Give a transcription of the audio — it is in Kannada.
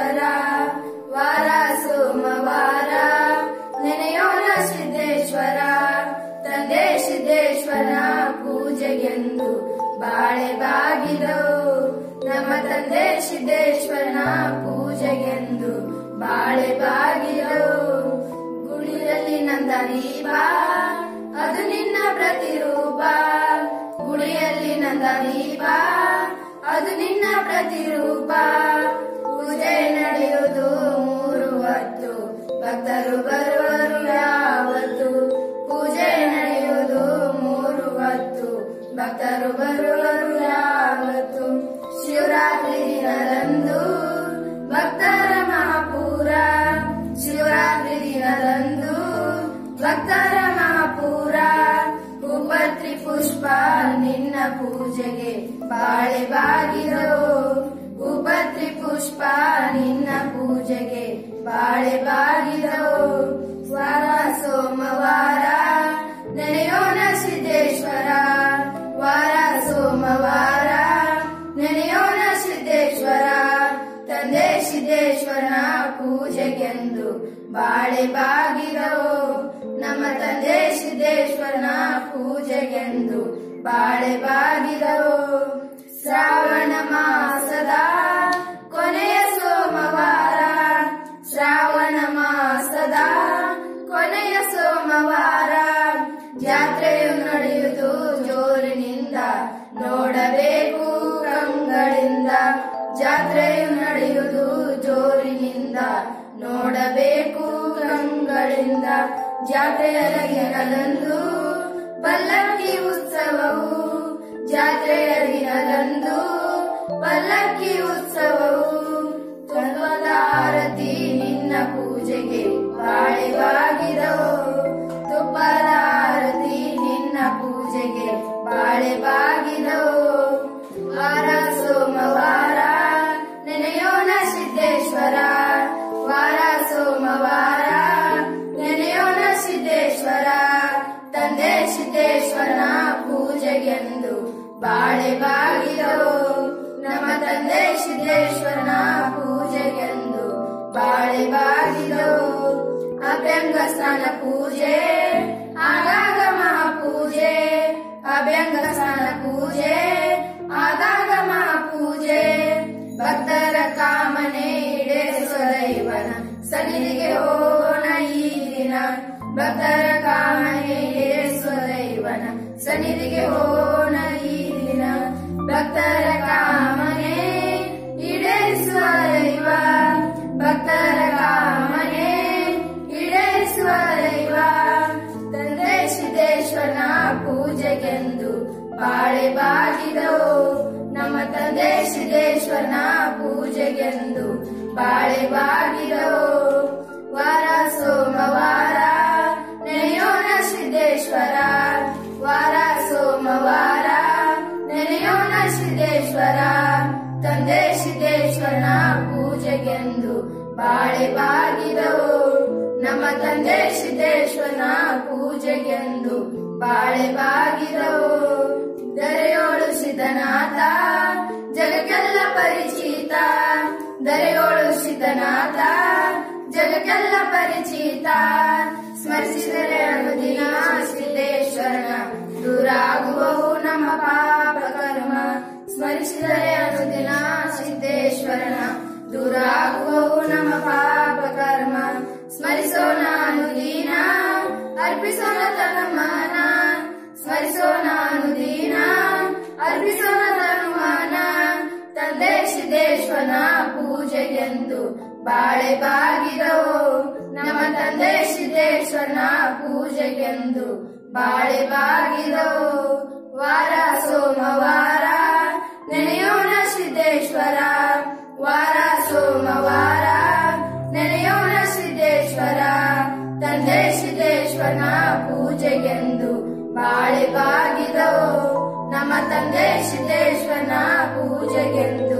ಸಿದ್ದೇಶ್ವರ ವಾರ ಸೋಮವಾರ ನೆನೆಯೋಣ ಸಿದ್ದೇಶ್ವರ ತಂದೆ ಸಿದ್ದೇಶ್ವರ ಪೂಜೆಗೆಂದು ಬಾಳೆ ಬಾಗಿದವು ನಮ್ಮ ತಂದೆ ಸಿದ್ದೇಶ್ವರನ ಪೂಜೆಗೆಂದು ಬಾಳೆ ಬಾಗಿದವು ಗುಡಿಯಲ್ಲಿ ನಂದ ದೀಪ ಅದು ನಿನ್ನ ಪ್ರತಿರೂಪ ಗುಡಿಯಲ್ಲಿ ನಂದ ದೀಪ ಅದು ನಿನ್ನ ಪ್ರತಿರೂಪ ಪೂಜೆ ನಡೆಯುವುದು ಮೂರು ಹೊತ್ತು ಭಕ್ತರು ಬರುವರು ಯಾವತ್ತು ಪೂಜೆ ನಡೆಯುವುದು ಮೂರು ಹೊತ್ತು ಭಕ್ತರು ಬರುವರು ಯಾವತ್ತು ಶಿವರಾತ್ರಿ ದಿನದಂದು ಭಕ್ತರ ಮಹಾಪೂರ ಶಿವರಾತ್ರಿ ದಿನದಂದು ಭಕ್ತರ ಮಹಾಪೂರ ಹೂಪತ್ರಿ ಪುಷ್ಪ ನಿನ್ನ ಪೂಜೆಗೆ ಬಾಳೆ ಬಾಗಿದವು ಹೂಪತ್ರಿ ಪುಷ್ಪ ನಿನ್ನ ಪೂಜೆಗೆ ಬಾಳೆ ಬಾಗಿದವು ವಾರ ಸೋಮವಾರ ನೆನೆಯೋಣ ಸಿದ್ದೇಶ್ವರ ವಾರ ಸೋಮವಾರ ನೆನೆಯೋಣ ಸಿದ್ದೇಶ್ವರ ತಂದೆ ಸಿದ್ದೇಶ್ವರನ ಪೂಜೆಗೆಂದು ಬಾಳೆ ಬಾಗಿದವು ನಮ್ಮ ತಂದೆ ಸಿದ್ದೇಶ್ವರನ ಪೂಜೆಗೆಂದು ಬಾಳೆ ಬಾಗಿದವು ಶ್ರಾವಣ ಮಾಸದ ಕೊನೆಯ ಸೋಮವಾರ ಶ್ರಾವಣ ಮಾಸದ ಕೊನೆಯ ಸೋಮವಾರ ಜಾತ್ರೆಯು ನಡೆಯುವುದು ಜೋರಿನಿಂದ ನೋಡಬೇಕು ಕಂಗಳಿಂದ ಜಾತ್ರೆಯು ನಡೆಯುವುದು ಜೋರಿನಿಂದ ನೋಡಬೇಕು ಕಂಗಳಿಂದ ಜಾತ್ರೆಯ ದಿನದಂದು ಪಲ್ಲಕ್ಕಿ ಉತ್ಸವವು ಜಾತ್ರೆಯ ದಿನದಂದು ಪಲ್ಲಕ್ಕಿ ಉತ್ಸವವು ತುಪ್ಪದ ಆರತಿ ನಿನ್ನ ಪೂಜೆಗೆ ಬಾಳೆ ಬಾಗಿದವು ತುಪ್ಪದ ಆರತಿ ನಿನ್ನ ಪೂಜೆಗೆ ಬಾಳೆ ಬಾಗಿದವು ವಾರ ಸೋಮವಾರ ನೆನೆಯೋಣ ಸಿದ್ದೇಶ್ವರ ವಾರ ಸೋಮವಾರ ನೆನೆಯೋಣ ಸಿದ್ದೇಶ್ವರ ತಂದೆ ಸಿದ್ದೇಶ್ವರನ ಪೂಜೆಗೆಂದು ಬಾಳೆ ಬಾಗಿದವು ನಮ್ಮ ತಂದೆ ಸಿದ್ದೇಶ್ವರನ ಪೂಜೆಗೆಂದು ಬಾಳೆ ಬಾಗಿದವು ಅಭ್ಯಂಗ ಸ್ನಾನ ಪೂಜೆ ಆಗಾಗ ಮಹಾಪೂಜೆ ಅಭ್ಯಂಗ ಸ್ನಾನ ಪೂಜೆ ಆಗಾಗ ಮಹಾಪೂಜೆ ಭಕ್ತರ ಕಾಮನೆ ಈಡೇರಿಸುವ ದೈವನ ಸನ್ನಿಧಿಗೆ ಹೋಗೋಣ ಈ ದಿನ ಭಕ್ತರ ಕಾಮನೆ ಈಡೇರಿಸುವ ದೈವನ ಸನ್ನಿಧಿಗೆ ಹೋಗೋಣ ಈ ದಿನ ಭಕ್ತರ ಕಾಮನೆ ಈಡೇರಿಸುವ ದೈವ ಭಕ್ತರ ಕಾಮನೆ ಈಡೇರಿಸುವ ದೈವ ತಂದೆ ಸಿದ್ದೇಶ್ವರನ ಪೂಜೆಗೆಂದು ಬಾಳೆ ಬಾಗಿದವು ನಮ್ಮ ತಂದೆ ಸಿದ್ದೇಶ್ವರನ ಪೂಜೆಗೆಂದು ಬಾಳೆ ಬಾಗಿದವು ವಾರ ಸೋಮವಾರ ನೆನೆಯೋಣ ಸಿದ್ದೇಶ್ವರ ವಾರ ಸೋಮವಾರ ನೆನೆಯೋಣ ಸಿದ್ದೇಶ್ವರ ತಂದೆ ಸಿದ್ದೇಶ್ವರನ ಪೂಜೆಗೆಂದು ಬಾಳೆ ಬಾಗಿದವು ನಮ್ಮ ತಂದೆ ಸಿದ್ದೇಶ್ವರನ ಪೂಜೆಗೆಂದು ಬಾಳೆ ಬಾಗಿದವು ದರೆಯೋಳು ಸಿದ್ಧನಾಥ ಜಗಕ್ಕೆಲ್ಲ ಪರಿಚಿತ ದರೆಯೋಳು ಸಿದ್ಧನಾಥ ಜಗಕ್ಕೆಲ್ಲ ಪರಿಚಿತ ಸ್ಮರಿಸಿದರೆ ಅನುದಿನ ಸಿದ್ದೇಶ್ವರನ ದೂರಾಗುವವು ನಮ್ಮ ಪಾಪ ಕರ್ಮ ಸ್ಮರಿಸಿದರೆ ಅನುದಿನ ಸಿದ್ದೇಶ್ವರನ ದೂರಾಗುವವು ನಮ್ಮ ಪಾಪ ಕರ್ಮ ಸ್ಮರಿಸೋಣ ಅನುದಿನ ಅರ್ಪಿಸೋಣ ತನುಮಾನ ಸ್ಮರಿಸೋಣ ಅನುದಿನ ಅರ್ಪಿಸೋಣ ತನುಮಾನ ತಂದೆ ಸಿದ್ದೇಶ್ವರನ ಪೂಜೆಗೆಂದು ಬಾಳೆ ಬಾಗಿದವು ನಮ್ಮ ತಂದೆ ಸಿದ್ದೇಶ್ವರನ ಪೂಜೆಗೆಂದು ಬಾಳೆ ಬಾಗಿದವು ವಾರ ಸೋಮವಾರ ನೆನೆಯೋಣ ಸಿದ್ದೇಶ್ವರ ವಾರ ಸೋಮವಾರ ನೆನೆಯೋಣ ಸಿದ್ದೇಶ್ವರ ತಂದೆ ಸಿದ್ದೇಶ್ವರನ ಪೂಜೆಗೆಂದು ಬಾಳೆ ಬಾಗಿದವು ನಮ್ಮ ತಂದೆ ಸಿದ್ದೇಶ್ವರನ ಪೂಜೆಗೆಂದು